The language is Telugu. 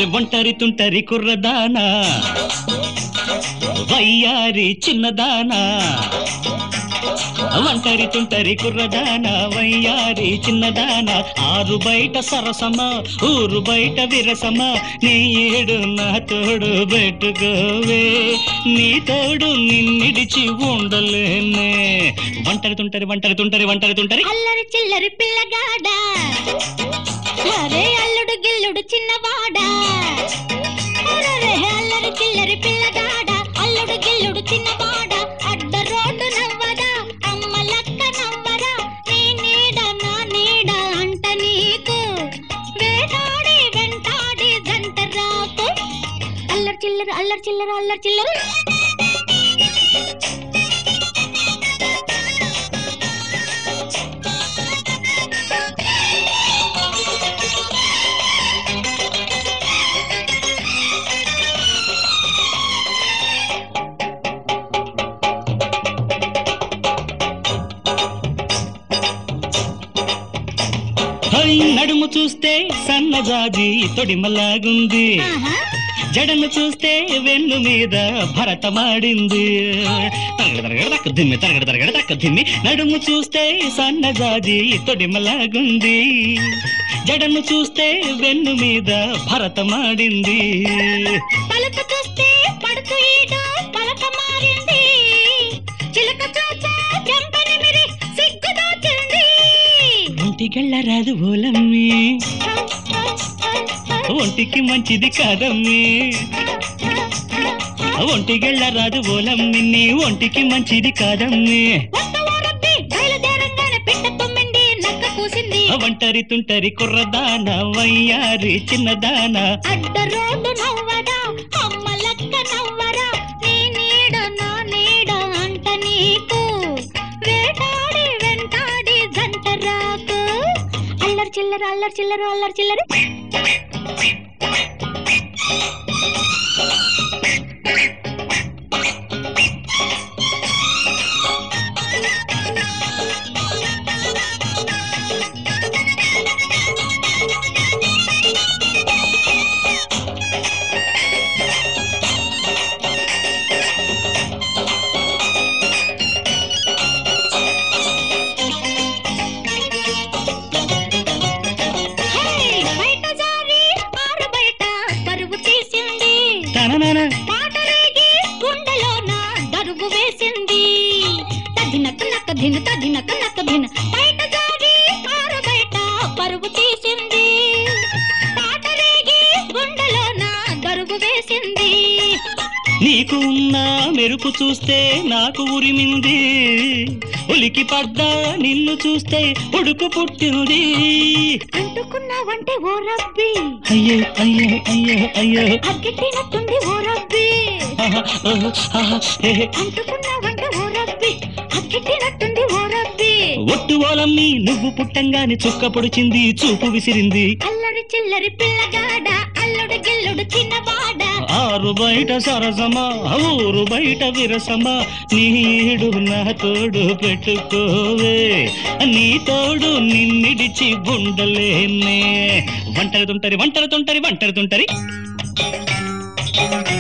అరే ఒంటరి తుంటరి కుర్రదానా వయ్యారి చిన్నదానా ఒంటరి తుంటరి కుర్రదాన వయ్యారి చిన్నదాన ఆరు బయట సరసమ ఊరు బయట విరసమ నీ ఏడు నా తోడు పెట్టుకోవే నీ తోడు నిన్నిడిచి ఉండలేనే ఒంటరి తుంటరి ఒంటరి తుంటరి ఒంటరి తుంటరి అల్లరి చిల్లరి పిల్లగాడా అరే అల్లుడు గిల్లుడు చిన్నవాడా అరెరే, అల్లరి చిల్లరి పిల్లగాడా అల్లుడు గిల్లుడు చిన్నవాడా అడ్డ రోడ్డు నవ్వదా అమ్మ లక్క నవ్వరా నీ నీడ నా నీడ అంట నీకు వేటాడి వెంటాడి జంట రాకు అల్లరి చిల్లర అల్లరి చిల్లర అల్లరి చిల్లర హై నడుము చూస్తే సన్నజాజి తొడిమలాగుంది ఆహా జడను చూస్తే వెన్ను మీద భరతమాడింది తరగడ తరగడ తక్క దిమ్మి తరగడ తరగడ తక్క దిమ్మి నడుము చూస్తే సన్నజాజి తొడిమలాగుంది జడను చూస్తే వెన్ను మీద భరతమాడింది పలక చూస్తే పడుతూ ఈడు పలక మారింది చిలక చూచా చెంపని మిరి సిగ్గు దోచింది ఒంటికెళ్ళరాదు ఓలమ్మి ఒంటికి మంచిది కాదమ్మి ఒంటికెళ్ళరాదు ఓలమ్మి నీ ఒంటికి మంచిది కాదమ్మి వంట ఊరబ్బి బయలుదేరంగానే పిట్ట తుమ్మింది నక్క కూసింది ఒంటరి తుంటరి కుర్రదాన వయ్యారి చిన్నదాన అడ్డ రోడ్డు నవ్వదా అమ్మ లక్క నవ్వరా నీ నీడ నా నీడ అంట నీకు వేటాడి వెంటాడి జంట రాకు అల్లరి చిల్లర అల్లరి చిల్లర అల్లరి చిల్లర హే, బయట జారి ఆరు బయట పరువు తీసింది తననన పాట రేగి గుండెలోన దరువు వేసింది తదినక నక్క ధిన తదినక నక్క ధిన బయట జారి ఆరు బయట పరువు తీసింది పాట రేగి గుండెలోన దరువు వేసింది నీకు ఉన్న మెరుపు చూస్తే నాకు ఉరిమింది ఉలికి పడ్డా నిన్ను చూస్తే ఉడుకు పుట్టింది అంటుకున్నావంటే ఓ రబ్బి అయ్యో అయ్యో అయ్యో అయ్యో అగ్గెట్టినట్టుంది ఓ రబ్బి ఆహా, ఓహో, ఆహా, ఏహే. అంటుకున్నావంటే ఓ రబ్బి అగ్గెట్టినట్టుంది ఓ రబ్బి ఒట్టు ఓలమ్మి నువ్వు పుట్టంగాని చుక్క పొడిచింది చూపు విసిరింది అల్లరి చిల్లరి పిల్లగాడ అల్లుడు గిల్లుడు చిన్నవాడ ఆరు బయట సరసమా ఊరు బయట విరసమా నీడు నా తోడు పెట్టుకోవే నీ తోడు నిన్నిడిచి ఉండలేనే వంటరి తుంటరి వంటరి తుంటరి వంటరి తుంటరి